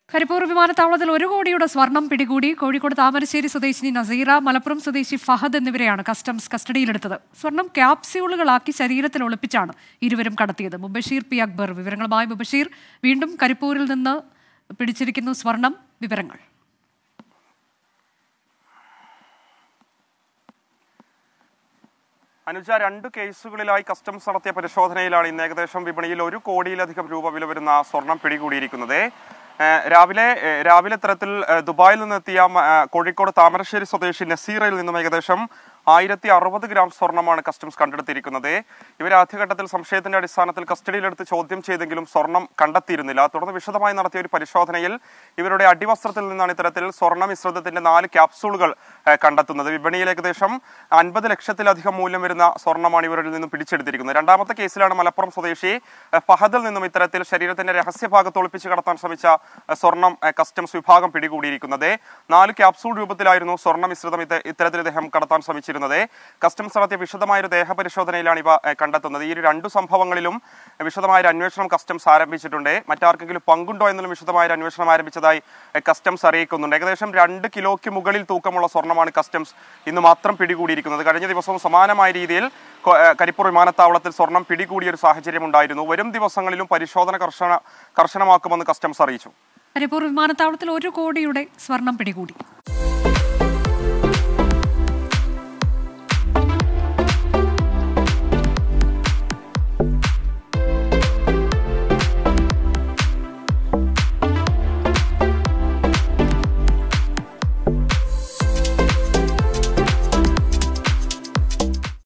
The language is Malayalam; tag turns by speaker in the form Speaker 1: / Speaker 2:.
Speaker 1: കരിപ്പൂർ വിമാനത്താവളത്തിൽ ഒരു കോടിയുടെ സ്വർണം പിടികൂടി കോഴിക്കോട് താമരശ്ശേരി സ്വദേശിനി നസീറ മലപ്പുറം സ്വദേശി ഫഹദ് എന്നിവരെയാണ് കസ്റ്റംസ് കസ്റ്റഡിയിലെടുത്തത് സ്വർണം ക്യാപ്സ്യൂളുകളാക്കി ശരീരത്തിൽ ഒളിപ്പിച്ചാണ് ഇരുവരും കടത്തിയത് മുബഷീർ പി അക്ബർ വിവരങ്ങളുമായി മുബഷീർ വീണ്ടും കരിപ്പൂരിൽ നിന്ന് പിടിച്ചിരിക്കുന്നു സ്വർണം വിവരങ്ങൾ
Speaker 2: അനുജ രണ്ട് കേസുകളിലായി കസ്റ്റംസ് നടത്തിയ പരിശോധനയിലാണ് ഇന്ന് ഏകദേശം വിപണിയിൽ ഒരു കോടിയിലധികം രൂപ വില വരുന്ന സ്വർണം പിടികൂടിയിരിക്കുന്നത് ഏഹ് രാവിലെ ഏഹ് രാവിലെ ഇത്തരത്തിൽ ഏഹ് ദുബായിൽ നിന്നെത്തിയ മ- ഏഹ് കോഴിക്കോട് താമരശ്ശേരി സ്വദേശി നസീറയിൽ നിന്നും ഏകദേശം ആയിരത്തി അറുപത് ഗ്രാം സ്വർണ്ണമാണ് കസ്റ്റംസ് കണ്ടെടുത്തിരിക്കുന്നത് ഇവർ ആദ്യഘട്ടത്തിൽ സംശയത്തിന്റെ അടിസ്ഥാനത്തിൽ കസ്റ്റഡിയിലെടുത്ത് ചോദ്യം ചെയ്തെങ്കിലും സ്വർണം കണ്ടെത്തിയിരുന്നില്ല തുടർന്ന് വിശദമായി നടത്തിയ ഒരു പരിശോധനയിൽ ഇവരുടെ അടിവസ്ത്രത്തിൽ നിന്നാണ് ഇത്തരത്തിൽ സ്വർണ്ണ മിശ്രിതത്തിന്റെ നാല് ക്യാപ്സൂളുകൾ ഏഹ് കണ്ടെത്തുന്നത് വിപണിയിൽ ഏകദേശം അൻപത് ലക്ഷത്തിലധികം മൂല്യം വരുന്ന സ്വർണ്ണമാണ് ഇവരിൽ നിന്നും പിടിച്ചെടുത്തിരിക്കുന്നത് രണ്ടാമത്തെ കേസിലാണ് മലപ്പുറം സ്വദേശി ഏഹ് ഫഹദിൽ നിന്നും ഇത്തരത്തിൽ ശരീരത്തിന്റെ രഹസ്യഭാഗത്ത് ഒളിപ്പിച്ച് കടത്താൻ ശ്രമിച്ച ഏഹ് സ്വർണം ഏഹ് കസ്റ്റംസ് വിഭാഗം പിടികൂടിയിരിക്കുന്നത് നാല് ക്യാപ്സൂൾ രൂപത്തിലായിരുന്നു സ്വർണ്ണ മിശ്രിതം ഇത് ഇത്തരത്തിൽ ഇദ്ദേഹം കടത്താൻ ശ്രമിച്ചിരുന്നത് കസ്റ്റംസ് നടത്തിയ വിശദമായ ഒരു ദേഹപരിശോധനയിലാണ് ഇവ ഏഹ് കണ്ടെത്തുന്നത് ഈ ഒരു രണ്ടു സംഭവങ്ങളിലും വിശദമായ ഒരു അന്വേഷണം കസ്റ്റംസ് ആരംഭിച്ചിട്ടുണ്ട് മറ്റാർക്കെങ്കിലും പങ്കുണ്ടോ എന്നുള്ള വിശദമായ ഒരു അന്വേഷണം ആരംഭിച്ചതായി ഏഹ് കസ്റ്റംസ് അറിയിക്കുന്നുണ്ട് ഏകദേശം രണ്ട് കിലോയ്ക്ക് മുകളിൽ തൂക്കമുള്ള സ്വർണ്ണമാണ് കസ്റ്റംസ് ഇന്ന് മാത്രം പിടികൂടിയിരിക്കുന്നത് കഴിഞ്ഞ ദിവസവും സമാനമായ രീതിയിൽ കൊ- ഏഹ് കരിപ്പൂർ വിമാനത്താവളത്തിൽ സ്വർണം പിടികൂടിയ ഒരു സാഹചര്യം ഉണ്ടായിരുന്നു വരും ദിവസങ്ങളിലും പരിശോധന കർശന കർശനമാക്കുമെന്ന് കസ്റ്റംസ് അറിയിച്ചു
Speaker 1: കരിപ്പൂർ വിമാനത്താവളത്തിൽ ഒരു കോടിയുടെ സ്വർണം പിടികൂടി